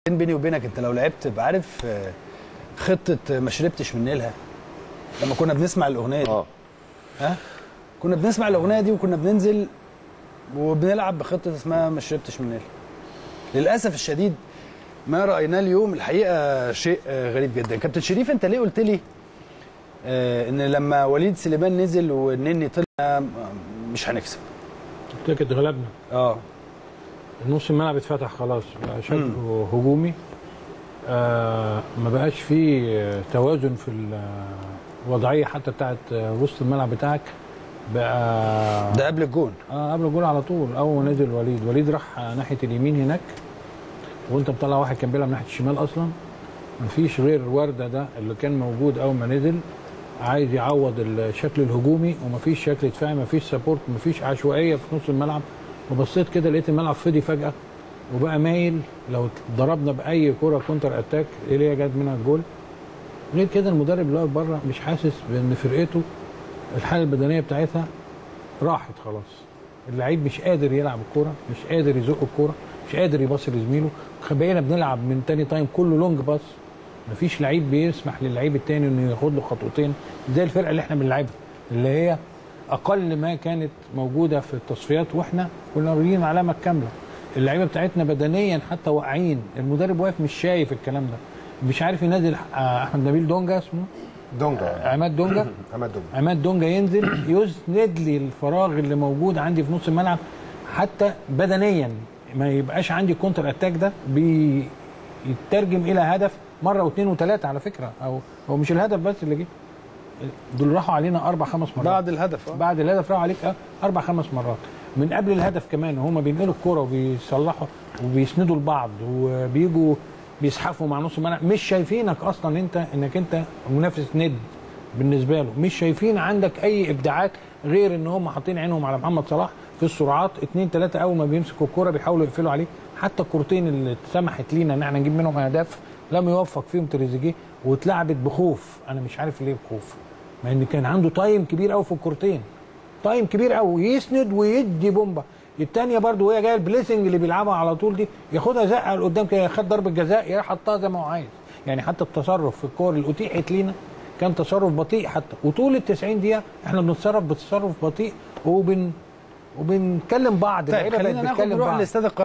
بيني وبينك انت لو لعبت بعرف آه، خطه ما شربتش من نيلها لما كنا بنسمع الاغنيه دي اه ها كنا بنسمع الاغنيه دي وكنا بننزل وبنلعب بخطه اسمها ما شربتش من نيلها للاسف الشديد ما رايناه اليوم الحقيقه شيء آه، غريب جدا كابتن شريف انت ليه قلت لي آه، ان لما وليد سليمان نزل والنني طلع آه، مش هنكسب قلت لك اتغلبنا اه نص الملعب اتفتح خلاص بقى شكله هجومي آه ما بقاش فيه توازن في الوضعيه حتى بتاعت وسط الملعب بتاعك بقى ده قبل الجون اه قبل الجول على طول اول ما نزل وليد وليد راح ناحيه اليمين هناك وانت مطلع واحد كان بيلعب ناحيه الشمال اصلا مفيش غير ورده ده اللي كان موجود اول ما نزل عايز يعوض الشكل الهجومي ومفيش شكل دفاعي مفيش سبورت مفيش عشوائيه في نص الملعب وبصيت كده لقيت الملعب فضي فجاه وبقى مايل لو ضربنا باي كره كونتر اتاك ايه اللي هي جت منها الجول غير كده المدرب اللي واقف بره مش حاسس بان فرقته الحاله البدنيه بتاعتها راحت خلاص اللعيب مش قادر يلعب الكوره مش قادر يزق الكوره مش قادر يباص لزميله بقينا بنلعب من تاني تايم كله لونج باص مفيش لعيب بيسمح للعيب التاني انه ياخد له خطوتين زي الفرقه اللي احنا بنلعبها اللي هي اقل ما كانت موجوده في التصفيات واحنا كنا راجلين علامه كامله اللعيبه بتاعتنا بدنيا حتى واقعين المدرب واقف مش شايف الكلام ده مش عارف ينزل آه، احمد نبيل دونجا اسمه دونجا عماد دونجا عماد دونجا عماد دونجا ينزل يسند لي الفراغ اللي موجود عندي في نص الملعب حتى بدنيا ما يبقاش عندي كونتر اتاك ده بيترجم الى هدف مره واثنين وثلاثه على فكره او هو مش الهدف بس اللي جه دول راحوا علينا اربع خمس مرات بعد الهدف آه. بعد الهدف راحوا عليك آه، اربع خمس مرات من قبل الهدف كمان هم بينقلوا الكوره وبيصلحوا وبيسندوا لبعض وبيجوا بيزحفوا مع نص الملعب مش شايفينك اصلا انت انك انت منافس ند بالنسبه له مش شايفين عندك اي ابداعات غير ان هم حاطين عينهم على محمد صلاح في السرعات اتنين تلاته اول ما بيمسكوا الكوره بيحاولوا يقفلوا عليه حتى الكورتين اللي اتسمحت لينا ان احنا نجيب منهم اهداف لم يوفق فيهم تريزيجيه واتلعبت بخوف انا مش عارف ليه بخوف مع ان كان عنده تايم كبير قوي في الكورتين تايم كبير قوي يسند ويدي بومبا الثانيه برضو وهي جايه البليسنج اللي بيلعبها على طول دي ياخدها زقه لقدام كده خد ضربه جزاء يروح حطها زي ما هو عايز يعني حتى التصرف في الكور اللي اتيحت لينا كان تصرف بطيء حتى وطول ال 90 دقيقه احنا بنتصرف بتصرف بطيء وبن وبنكلم بعض طيب اللعيبة بقت خلينا ناخد بتكلم نروح بعض. لاستاد القاهره